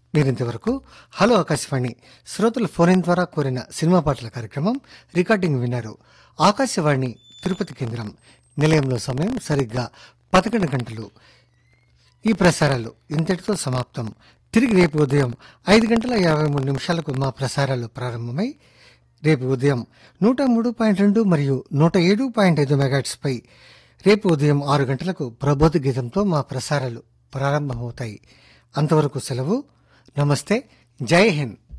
మీరింతవరకు హలో ఆకాశవాణి శ్రోతల phone in ద్వారా కోరిన సినిమా పాటల కార్యక్రమం రికార్డింగ్ విన్నారు ఆకాశవాణి తిరుపతి కేంద్రం నిలయంలో సమయం సరిగ్గా పదకొండు గంటలు ఈ ప్రసారాలు ఇంతటితో సమాప్తం తిరిగి రేపు ఉదయం ఐదు గంటల యాభై మూడు నిమిషాలకు మా ప్రసారాలు ప్రారంభమై రేపు ఉదయం నూట మూడు పాయింట్ రెండు మరియు నూట ఏడు పాయింట్ ఐదు మెగాట్స్ పై రేపు ఉదయం ఆరు గంటలకు ప్రబోధ గీతంతో మా ప్రసారాలు ప్రారంభమవుతాయి అంతవరకు సెలవు నమస్తే జై హింద్